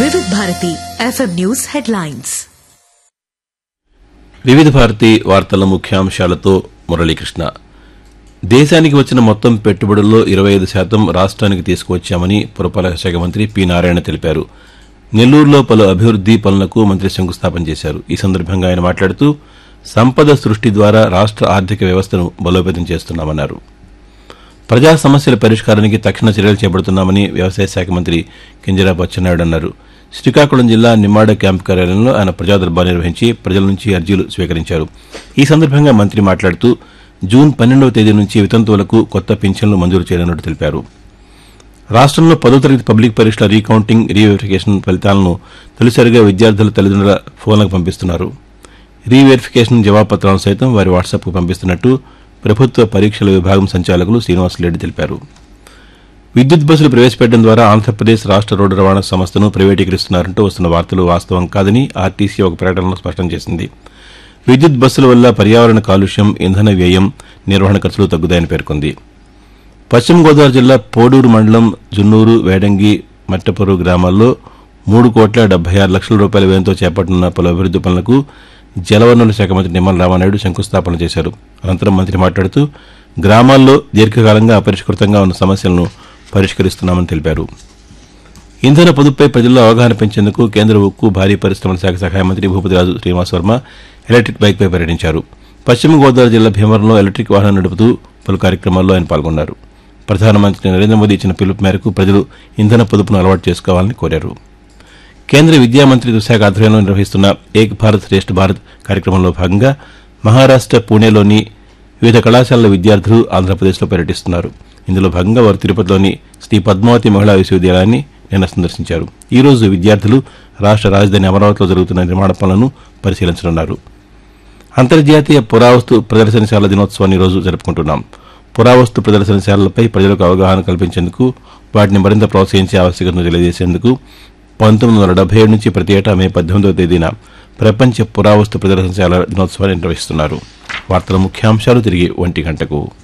వివిధ Bharati FM news headlines వివిధ భారతి వార్తల ముఖ్యాంశాలతో మురళీకృష్ణ దేశానికి వచ్చిన మొత్తం పెట్టుబడుల్లో ఇరవై ఐదు శాతం రాష్ట్రానికి తీసుకువచ్చామని పురపాలక శాఖ మంత్రి పి నారాయణ తెలిపారు నెల్లూరులో పలు అభివృద్ది పనులకు మంత్రి శంకుస్థాపన చేశారు ఈ సందర్భంగా ఆయన మాట్లాడుతూ సంపద సృష్టి ద్వారా రాష్ట్ర ఆర్థిక వ్యవస్థను బలోపేతం చేస్తున్నామన్నారు ప్రజా సమస్యల పరిష్కారానికి తక్షణ చర్యలు చేపడుతున్నామని వ్యవసాయ శాఖ మంత్రి కింజరాపు అచ్చెన్నాయుడు అన్నారు శ్రీకాకుళం జిల్లా నిమ్మాడ క్యాంపు కార్యాలయంలో ఆయన ప్రజాదర్బార్ నిర్వహించి ప్రజల నుంచి అర్జీలు స్వీకరించారు ఈ సందర్భంగా మంత్రి మాట్లాడుతూ జూన్ పన్నెండవ తేదీ నుంచి వితంతువులకు కొత్త పింఛన్లు మంజూరు చేయనున్నట్టు తెలిపారు రాష్ట్రంలో పదో తరగతి పబ్లిక్ పరీక్షల రీకౌంటింగ్ రీవెరిఫికేషన్ ఫలితాలను తొలిసారిగా విద్యార్థుల తల్లిదండ్రుల ఫోన్లకు పంపిస్తున్నారు రీవెరిఫికేషన్ జవాబుపత్రాలను సైతం వారి వాట్సాప్కు పంపిస్తున్నట్టు ప్రభుత్వ పరీక్షల విభాగం సంచాలకులు శ్రీనివాసరెడ్డి తెలిపారు విద్యుత్ బస్సులు ప్రవేశపెట్టడం ద్వారా ఆంధ్రప్రదేశ్ రాష్ట్ర రోడ్డు రవాణా సంస్థను ప్రైవేటీకరిస్తున్నారంటూ వస్తున్న వార్తలు వాస్తవం కాదని ఆర్టీసీ ఒక ప్రకటనలో స్పష్టం చేసింది విద్యుత్ బస్సుల వల్ల పర్యావరణ కాలుష్యం ఇంధన వ్యయం నిర్వహణ ఖర్చులు తగ్గుతాయని పేర్కొంది పశ్చిమ గోదావరి జిల్లా పోడూరు మండలం జున్నూరు వేడంగి మట్టపరు గ్రామాల్లో మూడు కోట్ల డెబ్బై ఆరు లక్షల రూపాయల వ్యయంతో చేపట్టనున్న పలు అభివృద్ది పనులకు జలవనరుల శాఖ మంత్రి నిమ్మల రామానాయుడు శంకుస్థాపన చేశారు అనంతరం మంత్రి మాట్లాడుతూ గ్రామాల్లో దీర్ఘకాలంగా అపరిష్కృతంగా ఉన్న సమస్యలను పరిష్కరిస్తున్నామని తెలిపారు ఇంధన పొదుపుపై ప్రజల్లో అవగాహన పెంచేందుకు కేంద్ర ఉక్కు భారీ పరిశ్రమల శాఖ సహాయ మంత్రి భూపతిరాజు శ్రీనివాస్ వర్మ ఎలక్ట్రిక్ బైక్పై పర్యటించారు పశ్చిమ గోదావరి జిల్లా భీమవరంలో ఎలక్ట్రిక్ వాహనం నడుపుతూ పలు కార్యక్రమాల్లో ఆయన పాల్గొన్నారు ప్రధానమంత్రి నరేంద్ర మోదీ ఇచ్చిన పిలుపు మేరకు ప్రజలు ఇంధన పొదుపును అలవాటు చేసుకోవాలని కోరారు కేంద్ర విద్యా మంత్రిత్వ శాఖ ఆధ్వర్యంలో నిర్వహిస్తున్న ఏక్ భారత్ శ్రేష్ఠ భారత్ కార్యక్రమంలో భాగంగా మహారాష్ట పూణేలోని వివిధ కళాశాలల విద్యార్థులు ఆంధ్రప్రదేశ్లో పర్యటిస్తున్నారు ఇందులో భాగంగా వారు తిరుపతిలోని శ్రీ పద్మావతి మహిళా విశ్వవిద్యాలయాన్ని నిన్న సందర్శించారు ఈ రోజు విద్యార్థులు రాష్ట్ర రాజధాని అమరావతిలో జరుగుతున్న నిర్మాణ పనులను పరిశీలించనున్నారు అంతర్జాతీయ పురావస్తు ప్రదర్శనశాల దినోత్సవాన్ని ఈ రోజు జరుపుకుంటున్నాం పురావస్తు ప్రదర్శనశాలలపై ప్రజలకు అవగాహన కల్పించేందుకు వాటిని మరింత ప్రోత్సహించే ఆవశ్యకతను తెలియజేసేందుకు పంతొమ్మిది వందల డెబ్బై ఏడు నుంచి ప్రతి ఏటా మే పద్దెనిమిదవ తేదీన ప్రపంచ పురావస్తు ప్రదర్శనశాల దినోత్సవాన్ని నిర్వహిస్తున్నారు వార్తల ముఖ్యాంశాలు తిరిగి ఒంటి గంటకు